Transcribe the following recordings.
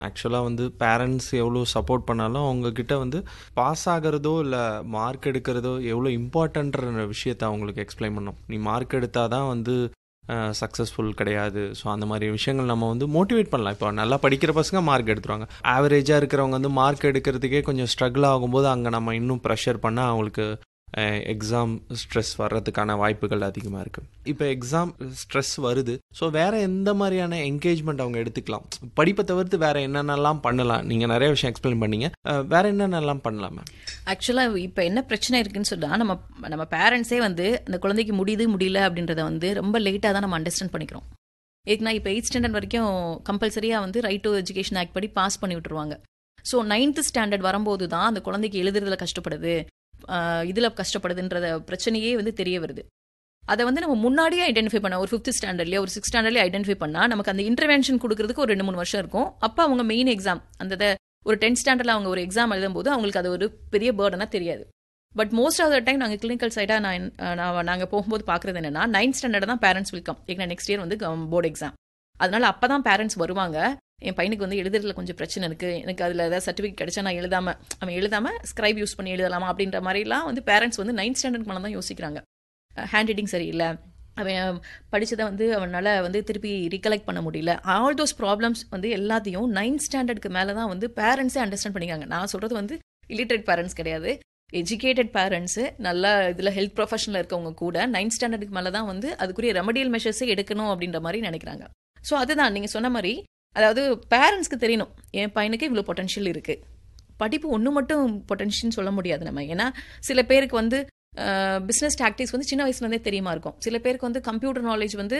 ஆக்சுவலாக வந்து பேரண்ட்ஸ் எவ்வளோ சப்போர்ட் பண்ணாலும் அவங்கக்கிட்ட வந்து பாஸ் ஆகிறதோ இல்லை மார்க் எடுக்கிறதோ எவ்வளோ இம்பார்ட்டன்ற விஷயத்த அவங்களுக்கு எக்ஸ்பிளைன் பண்ணணும் நீ மார்க் எடுத்தால் தான் வந்து சக்ஸஸ்ஃபுல் கிடையாது ஸோ அந்த மாதிரி விஷயங்கள் நம்ம வந்து மோட்டிவேட் பண்ணலாம் இப்போ நல்லா படிக்கிற பசங்க மார்க் எடுத்துருவாங்க ஆவரேஜாக இருக்கிறவங்க வந்து மார்க் எடுக்கிறதுக்கே கொஞ்சம் ஸ்ட்ரகிள் ஆகும்போது அங்கே நம்ம இன்னும் ப்ரெஷர் பண்ணால் அவங்களுக்கு எக்ஸாம் ஸ்ட்ரெஸ் வர்றதுக்கான வாய்ப்புகள் அதிகமாக இருக்குது இப்போ எக்ஸாம் ஸ்ட்ரெஸ் வருது ஸோ வேறு எந்த மாதிரியான என்கேஜ்மெண்ட் அவங்க எடுத்துக்கலாம் படிப்பை தவிர்த்து வேறு என்னென்னலாம் பண்ணலாம் நீங்கள் நிறைய விஷயம் எக்ஸ்பிளைன் பண்ணீங்க வேறு என்னென்னலாம் பண்ணலாம் மேம் ஆக்சுவலாக இப்போ என்ன பிரச்சனை இருக்குன்னு சொன்னால் நம்ம நம்ம பேரண்ட்ஸே வந்து அந்த குழந்தைக்கு முடியுது முடியல அப்படின்றத வந்து ரொம்ப லேட்டாக தான் நம்ம அண்டர்ஸ்டாண்ட் பண்ணிக்கிறோம் ஏன்னா இப்போ எயிட் ஸ்டாண்டர்ட் வரைக்கும் கம்பல்சரியாக வந்து ரைட் டு எஜுகேஷன் ஆக்ட் படி பாஸ் பண்ணி விட்டுருவாங்க ஸோ நைன்த் ஸ்டாண்டர்ட் வரும்போது தான் அந்த குழந்தைக்கு எழுதுறதுல கஷ்டப்படுது இதில் கஷ்டப்படுதுன்றத பிரச்சனையே வந்து தெரிய வருது அதை வந்து நம்ம முன்னாடியே ஐடென்டிஃபை பண்ண ஒரு ஃபிஃப்த் ஸ்டாண்டர்ட்லேயே ஒரு சிக்ஸ் ஸ்டாண்டர்ட்லேயே ஐடென்டிஃபை பண்ணால் நமக்கு அந்த இன்டர்வென்ஷன் கொடுக்கறதுக்கு ஒரு ரெண்டு மூணு வருஷம் இருக்கும் அப்போ அவங்க மெயின் எக்ஸாம் அந்த ஒரு டென்த் ஸ்டாண்டர்டில் அவங்க ஒரு எக்ஸாம் எழுதும்போது அவங்களுக்கு அது ஒரு பெரிய பேர்டனாக தெரியாது but most of the time நாங்கள் கிளினிக்கல் சைடாக நான் நான் நாங்கள் போகும்போது பார்க்குறது என்னன்னா நைன்த் ஸ்டாண்டர்ட் தான் பேரண்ட்ஸ் வெல்கம் ஏன்னா நெக்ஸ்ட் இயர் வந்து போர்டு எக்ஸாம் அதனால அப்போ தான் பேரண்ட்ஸ் வருவாங்க என் பையனுக்கு வந்து எழுதுறதுல கொஞ்சம் பிரச்சனை இருக்குது எனக்கு அதில் ஏதாவது சர்டிஃபிகேட் கிடைச்சா நான் எழுதாம அவன் எழுதாம ஸ்கிரைப் யூஸ் பண்ணி எழுதலாமா அப்படின்ற மாதிரிலாம் வந்து பேரண்ட்ஸ் வந்து நைன்த் ஸ்டாண்டர்ட் மேலே தான் யோசிக்கிறாங்க ஹேண்ட் ரைட்டிங் சரியில்லை அவன் படித்ததை வந்து அவனால் வந்து திருப்பி ரீகலெக்ட் பண்ண முடியல ஆல் தோஸ் ப்ராப்ளம்ஸ் வந்து எல்லாத்தையும் நைன்த் ஸ்டாண்டர்டுக்கு மேலே தான் வந்து பேரண்ட்ஸே அண்டர்ஸ்டாண்ட் பண்ணிக்காங்க நான் சொல்கிறது வந்து இலிட்ரேட் பேரண்ட்ஸ் கிடையாது எஜுகேட்டட் பேரண்ட்ஸு நல்லா இதில் ஹெல்த் ப்ரொஃபஷனில் இருக்கவங்க கூட நைன்த் ஸ்டாண்டர்டுக்கு மேலே தான் வந்து அதுக்குரிய ரெமடியல் மெஷர்ஸே எடுக்கணும் அப்படின்ற மாதிரி நினைக்கிறாங்க ஸோ அதுதான் நீங்கள் சொன்ன மாதிரி அதாவது பேரண்ட்ஸ்க்கு தெரியணும் என் பையனுக்கு இவ்வளோ பொட்டன்ஷியல் இருக்குது படிப்பு ஒன்று மட்டும் பொட்டன்ஷியல்னு சொல்ல முடியாது நம்ம ஏன்னா சில பேருக்கு வந்து பிஸ்னஸ் டாக்டிக்ஸ் வந்து சின்ன வயசுலேருந்தே தெரியுமா இருக்கும் சில பேருக்கு வந்து கம்ப்யூட்டர் நாலேஜ் வந்து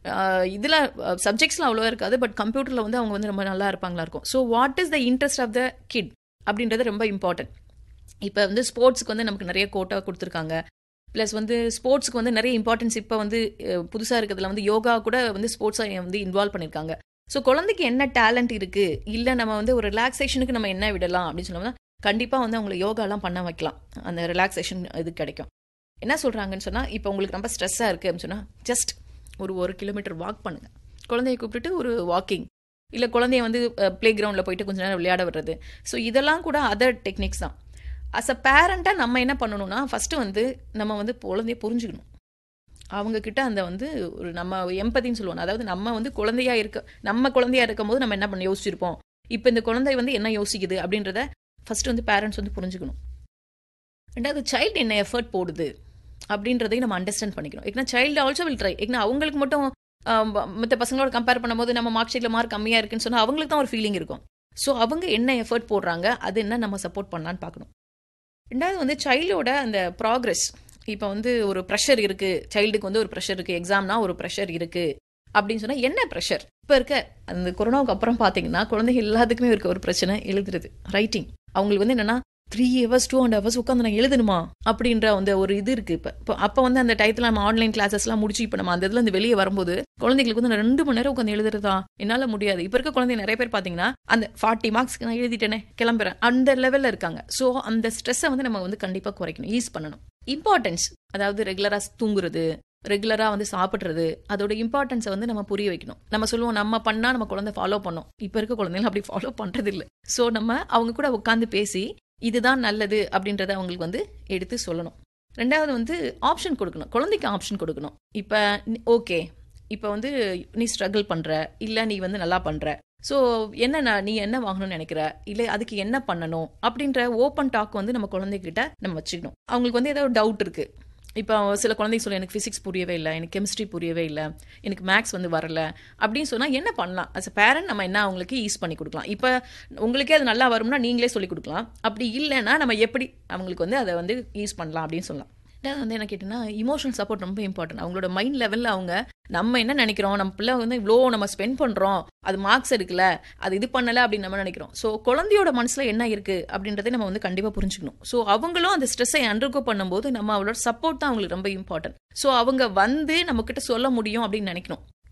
இதில் சப்ஜெக்ட்ஸ்லாம் அவ்வளோவா இருக்காது பட் கம்ப்யூட்டரில் வந்து அவங்க வந்து ரொம்ப நல்லா இருப்பாங்களா இருக்கும் so what is the interest of the kid அப்படின்றது ரொம்ப இம்பார்ட்டன்ட் இப்போ வந்து ஸ்போர்ட்ஸ்க்கு வந்து நமக்கு நிறைய கோட்டா கொடுத்துருக்காங்க ப்ளஸ் வந்து ஸ்போர்ட்ஸ்க்கு வந்து நிறைய இம்பார்ட்டன்ஸ் இப்போ வந்து புதுசாக இருக்கிறதுல வந்து யோகா கூட வந்து ஸ்போர்ட்ஸை வந்து இன்வால்வ் பண்ணியிருக்காங்க ஸோ குழந்தைக்கு என்ன டேலண்ட் இருக்குது இல்லை நம்ம வந்து ஒரு ரிலாக்ஸேஷனுக்கு நம்ம என்ன விடலாம் அப்படின்னு சொன்னோம்னா கண்டிப்பாக வந்து அவங்களை யோகாலாம் பண்ண வைக்கலாம் அந்த ரிலாக்ஸேஷன் இது கிடைக்கும் என்ன சொல்கிறாங்கன்னு சொன்னால் இப்போ உங்களுக்கு ரொம்ப ஸ்ட்ரெஸ்ஸாக இருக்குது அப்படின்னு சொன்னால் ஜஸ்ட் ஒரு ஒரு கிலோமீட்டர் வாக் பண்ணுங்கள் குழந்தைய கூப்பிட்டுட்டு ஒரு வாக்கிங் இல்லை குழந்தைய வந்து ப்ளே கிரவுண்டில் போயிட்டு கொஞ்ச நேரம் விளையாட விடுறது ஸோ இதெல்லாம் கூட அதர் டெக்னிக்ஸ் தான் அஸ் அ பேரண்ட்டாக நம்ம என்ன பண்ணணும்னா ஃபஸ்ட்டு வந்து நம்ம வந்து குழந்தைய புரிஞ்சுக்கணும் அவங்க கிட்ட அந்த வந்து ஒரு நம்ம எம்பதின்னு சொல்லுவோம் அதாவது நம்ம வந்து குழந்தையா இருக்க நம்ம குழந்தையா இருக்கும் போது நம்ம என்ன பண்ண யோசிச்சிருப்போம் இப்போ இந்த குழந்தை வந்து என்ன யோசிக்குது அப்படின்றத ஃபர்ஸ்ட் வந்து பேரண்ட்ஸ் வந்து புரிஞ்சுக்கணும் ரெண்டாவது சைல்டு என்ன எஃபர்ட் போடுது அப்படின்றதையும் நம்ம அண்டர்ஸ்டாண்ட் பண்ணிக்கணும் ஏன்னா சைல்டு ஆல்சோ வில் ட்ரை ஏன்னா அவங்களுக்கு மட்டும் மற்ற பசங்களோட கம்பேர் பண்ணும்போது நம்ம மார்க் ஷீட்டில் மார்க் கம்மியாக இருக்குன்னு சொன்னால் அவங்களுக்கு தான் ஒரு ஃபீலிங் இருக்கும் ஸோ அவங்க என்ன எஃபர்ட் போடுறாங்க அது என்ன நம்ம சப்போர்ட் பண்ணலான்னு பார்க்கணும் ரெண்டாவது வந்து சைல்டோட அந்த ப்ராக்ரஸ் இப்போ வந்து ஒரு ப்ரெஷர் இருக்கு சைல்டுக்கு வந்து ஒரு ப்ரெஷர் இருக்கு எக்ஸாம்னா ஒரு ப்ரெஷர் இருக்கு அப்படின்னு சொன்னா என்ன ப்ரெஷர் இப்போ இருக்க அந்த கொரோனாவுக்கு அப்புறம் பார்த்தீங்கன்னா குழந்தைங்க எல்லாத்துக்குமே இருக்க ஒரு பிரச்சனை எழுதுறது ரைட்டிங் அவங்களுக்கு வந்து என்னன்னா three hours two and hours உட்காந்து நான் எழுதணுமா அப்படின்ற அந்த ஒரு இது இருக்கு இப்போ இப்போ அப்போ வந்து அந்த டயத்தில் நம்ம ஆன்லைன் கிளாஸஸ்லாம் முடிச்சு இப்போ நம்ம அந்த இதில் இருந்து வெளியே வரும்போது குழந்தைங்களுக்கு வந்து ரெண்டு மணி நேரம் உட்காந்து எழுதுறதா என்னால் முடியாது இப்போ இருக்க குழந்தைங்க நிறைய பேர் பார்த்தீங்கன்னா அந்த ஃபார்ட்டி மார்க்ஸ்க்கு நான் எழுதிட்டேனே கிளம்புறேன் அந்த லெவலில் இருக்காங்க ஸோ அந்த ஸ்ட்ரெஸ்ஸை வந்து நம்ம வந்து கண்டிப்பாக குறைக்கணும் ஈஸ் பண்ணணும் இம்பார்ட்டன்ஸ் அதாவது ரெகுலராக தூங்குறது ரெகுலராக வந்து சாப்பிட்றது அதோட இம்பார்ட்டன்ஸை வந்து நம்ம புரிய வைக்கணும் நம்ம சொல்லுவோம் நம்ம பண்ணால் நம்ம குழந்தை ஃபாலோ பண்ணோம் இப்போ இருக்க குழந்தைங்க அப்படி ஃபாலோ பண்ணுறது இல்லை ஸோ நம்ம அவங்க கூட உட்காந்து பேசி இதுதான் நல்லது அப்படின்றத அவங்களுக்கு வந்து எடுத்து சொல்லணும் ரெண்டாவது வந்து ஆப்ஷன் கொடுக்கணும் குழந்தைக்கு ஆப்ஷன் கொடுக்கணும் இப்போ ஓகே இப்போ வந்து நீ ஸ்ட்ரகிள் பண்ணுற இல்லை நீ வந்து நல்லா பண்ணுற ஸோ என்ன நீ என்ன வாங்கணும்னு நினைக்கிற இல்லை அதுக்கு என்ன பண்ணணும் அப்படின்ற ஓப்பன் டாக் வந்து நம்ம குழந்தைகிட்ட நம்ம வச்சுக்கணும் அவங்களுக்கு வந்து ஏதாவது டவுட் இருக்கு இப்போ சில குழந்தைங்க சொல்ல எனக்கு ஃபிசிக்ஸ் புரியவே இல்லை எனக்கு கெமிஸ்ட்ரி புரியவே இல்லை எனக்கு மேக்ஸ் வந்து வரல அப்படின்னு சொன்னால் என்ன பண்ணலாம் அஸ் அ பேரண்ட் நம்ம என்ன அவங்களுக்கு ஈஸ் பண்ணி கொடுக்கலாம் இப்போ உங்களுக்கே அது நல்லா வரும்னா நீங்களே சொல்லி கொடுக்கலாம் அப்படி இல்லைன்னா நம்ம எப்படி அவங்களுக்கு வந்து அதை வந்து யூஸ் பண்ணலாம் அப்படின்னு சொல்லலாம் ரெண்டாவது வந்து என்ன கேட்டிங்கன்னா இமோஷனல் சப்போர்ட் ரொம்ப இம்பார்ட்டன்ட் அவங்களோட மைண்ட் லெவலில் அவங்க நம்ம என்ன நினைக்கிறோம் நம்ம பிள்ளை வந்து இவ்வளோ நம்ம ஸ்பெண்ட் பண்ணுறோம் அது மார்க்ஸ் எடுக்கல அது இது பண்ணலை அப்படின்னு நம்ம நினைக்கிறோம் ஸோ குழந்தையோட மனசில் என்ன இருக்குது அப்படின்றத நம்ம வந்து கண்டிப்பாக புரிஞ்சுக்கணும் ஸோ அவங்களும் அந்த ஸ்ட்ரெஸ்ஸை அண்டர்கோ பண்ணும்போது நம்ம அவளோட சப்போர்ட் தான் அவங்களுக்கு ரொம்ப இம்பார்ட்டன்ட் ஸோ அவங்க வந்து நம்மக்கிட்ட சொல்ல முடியும் அப்படின்னு நினைக்கணும்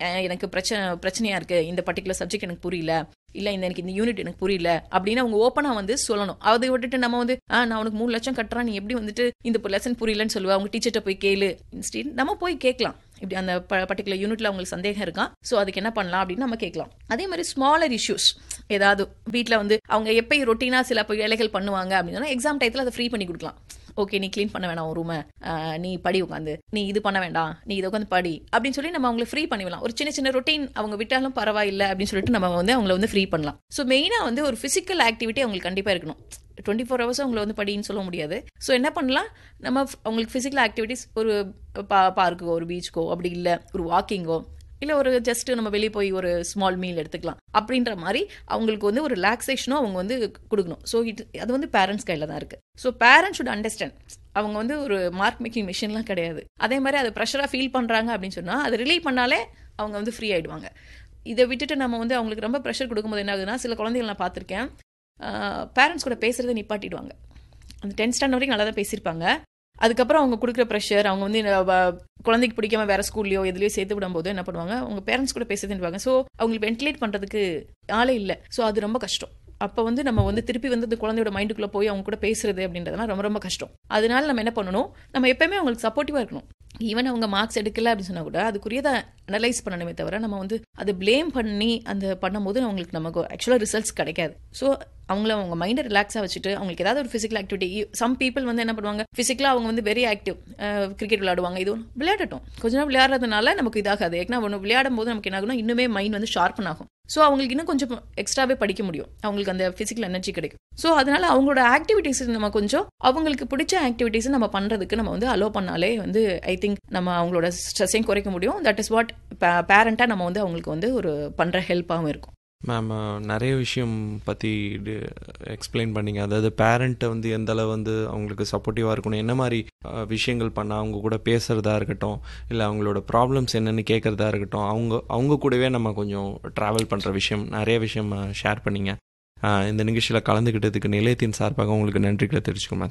அஹ் எனக்கு பிரச்சனை பிரச்சனையா இருக்கு இந்த பர்டிகுலர் சப்ஜெக்ட் எனக்கு புரியல இல்ல இந்த எனக்கு இந்த யூனிட் எனக்கு புரியல அப்படின்னு அவங்க ஓப்பனா வந்து சொல்லணும் அதை விட்டுட்டு நம்ம வந்து ஆ நான் உனக்கு மூணு லட்சம் கட்டுறேன் நீ எப்படி வந்துட்டு இந்த லெசன் புரியலன்னு சொல்லுவா அவங்க டீச்சர்கிட்ட போய் கேளு இன்ஸ்டீட் நம்ம போய் கேட்கலாம் இப்படி அந்த பர்டிகுலர் யூனிட்ல அவங்களுக்கு சந்தேகம் இருக்கான் ஸோ அதுக்கு என்ன பண்ணலாம் அப்படின்னு நம்ம கேட்கலாம் அதே மாதிரி ஸ்மாலர் இஷ்யூஸ் ஏதாவது வீட்டில் வந்து அவங்க எப்பயும் ரொட்டீனா சில இப்போ வேலைகள் பண்ணுவாங்க அப்படின்னா எக்ஸாம் டயத்தில் அதை ஃப்ரீ பண்ணி கொடுக்கலாம் ஓகே நீ க்ளீன் பண்ண வேணாம் உன் ரூமை நீ படி உட்காந்து நீ இது பண்ண வேண்டாம் நீ இதை உட்காந்து படி அப்படின்னு சொல்லி நம்ம அவங்களை ஃப்ரீ பண்ணிடலாம் ஒரு சின்ன சின்ன ரொட்டீன் அவங்க விட்டாலும் பரவாயில்லை அப்படின்னு சொல்லிட்டு நம்ம வந்து அவங்கள வந்து ஃப்ரீ பண்ணலாம் ஸோ மெயினாக வந்து ஒரு ஃபிசிக்கல் ஆக்டிவிட்டி அவங்களுக்கு கண்டிப்பாக இருக்கணும் டுவெண்ட்டி ஃபோர் ஹவர்ஸ் அவங்கள வந்து படின்னு சொல்ல முடியாது ஸோ என்ன பண்ணலாம் நம்ம அவங்களுக்கு ஃபிசிக்கல் ஆக்டிவிட்டிஸ் ஒரு பா பார்க்குக்கோ ஒரு பீச்சுக்கோ அப்படி இல்லை ஒரு வாக்கிங்கோ இல்லை ஒரு ஜஸ்ட் நம்ம வெளியே போய் ஒரு ஸ்மால் மீல் எடுத்துக்கலாம் அப்படின்ற மாதிரி அவங்களுக்கு வந்து ஒரு ரிலாக்ஸேஷனும் அவங்க வந்து கொடுக்கணும் ஸோ இது அது வந்து பேரண்ட்ஸ் கையில் தான் இருக்குது ஸோ பேரண்ட்ஸ் ஷுட் அண்டர்ஸ்டாண்ட் அவங்க வந்து ஒரு மார்க் மேக்கிங் மிஷின்லாம் கிடையாது அதே மாதிரி அது ப்ரெஷராக ஃபீல் பண்ணுறாங்க அப்படின்னு சொன்னால் அதை ரிலீவ் பண்ணாலே அவங்க வந்து ஃப்ரீ ஆகிடுவாங்க இதை விட்டுட்டு நம்ம வந்து அவங்களுக்கு ரொம்ப ப்ரெஷர் கொடுக்கும்போது என்ன ஆகுதுன்னா சில குழந்தைகள் நான் பார்த்துருக்கேன் பேரண்ட்ஸ் கூட பேசுகிறத நிப்பாட்டிடுவாங்க அந்த டென்த் ஸ்டாண்டர்ட் வரைக்கும் நல்லா தான் பேசியிருப்பாங்க அதுக்கப்புறம் அவங்க கொடுக்குற ப்ரெஷர் அவங்க வந்து குழந்தைக்கு பிடிக்காம வேற ஸ்கூல்லையோ எதுலையோ சேர்த்து விடும்போது என்ன பண்ணுவாங்க அவங்க பேரண்ட்ஸ் கூட பேசுதுன்னு ஸோ அவங்களுக்கு வென்டிலேட் பண்ணுறதுக்கு ஆளே இல்லை ஸோ அது ரொம்ப கஷ்டம் அப்போ வந்து நம்ம வந்து திருப்பி வந்து அந்த குழந்தையோட மைண்டுக்குள்ளே போய் அவங்க கூட பேசுறது அப்படின்றதுலாம் ரொம்ப ரொம்ப கஷ்டம் அதனால நம்ம என்ன பண்ணணும் நம்ம எப்பயுமே அவங்களுக்கு சப்போர்ட்டிவாக இருக்கணும் ஈவன் அவங்க மார்க்ஸ் எடுக்கல அப்படின்னு சொன்னா கூட அதுக்குரியதை அனலைஸ் பண்ணணுமே தவிர நம்ம வந்து அதை ப்ளேம் பண்ணி அந்த பண்ணும்போது அவங்களுக்கு நமக்கு ஆக்சுவலாக ரிசல்ட்ஸ் கிடைக்காது ஸோ அவங்கள அவங்க மைண்டை ரிலாக்ஸாக வச்சுட்டு அவங்களுக்கு ஏதாவது ஒரு ஃபிசிக்கல் ஆக்டிவிட்டி சம் பீப்புள் வந்து என்ன பண்ணுவாங்க ஃபிசிக்கலாக அவங்க வந்து வெரி ஆக்டிவ் கிரிக்கெட் விளையாடுவாங்க இது விளையாடட்டும் கொஞ்ச நேரம் விளையாடுறதுனால நமக்கு இதாகாது ஏன்னா ஒன்று விளையாடும் போது நமக்கு என்ன ஆகும்னா இன்னுமே மைண்ட் வந்து ஷார்ப்பன் ஆகும் ஸோ அவங்களுக்கு இன்னும் கொஞ்சம் எக்ஸ்ட்ராவே படிக்க முடியும் அவங்களுக்கு அந்த ஃபிசிக்கல் எனர்ஜி கிடைக்கும் ஸோ அதனால அவங்களோட ஆக்டிவிட்டீஸ் நம்ம கொஞ்சம் அவங்களுக்கு பிடிச்ச ஆக்டிவிட்டீஸ் நம்ம பண்ணுறதுக்கு நம்ம வந்து அலோ பண்ணாலே வந்து ஐ திங்க் நம்ம அவங்களோட ஸ்ட்ரெஸ்ஸையும் குறைக்க முடியும் தட் இஸ் வாட் பேரண்ட்டாக நம்ம வந்து அவங்களுக்கு வந்து ஒரு பண்ணுற ஹெல்ப்பாகவும் இருக்கும் மேம் நிறைய விஷயம் பற்றி எக்ஸ்பிளைன் பண்ணீங்க அதாவது பேரண்ட்டை வந்து எந்த அளவு வந்து அவங்களுக்கு சப்போர்ட்டிவாக இருக்கணும் என்ன மாதிரி விஷயங்கள் பண்ணால் அவங்க கூட பேசுகிறதா இருக்கட்டும் இல்லை அவங்களோட ப்ராப்ளம்ஸ் என்னென்னு கேட்குறதா இருக்கட்டும் அவங்க அவங்க கூடவே நம்ம கொஞ்சம் ட்ராவல் பண்ணுற விஷயம் நிறைய விஷயம் ஷேர் பண்ணிங்க இந்த நிகழ்ச்சியில் கலந்துக்கிட்டதுக்கு நிலையத்தின் சார்பாக உங்களுக்கு நன்றிகளை தெரிவிச்சுக்கோங்க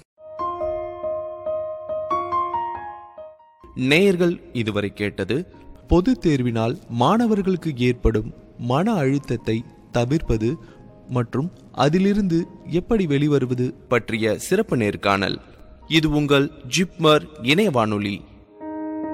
நேயர்கள் இதுவரை கேட்டது பொது தேர்வினால் மாணவர்களுக்கு ஏற்படும் மன அழுத்தத்தை தவிர்ப்பது மற்றும் அதிலிருந்து எப்படி வெளிவருவது பற்றிய சிறப்பு நேர்காணல் இது உங்கள் ஜிப்மர் இணைய வானொலி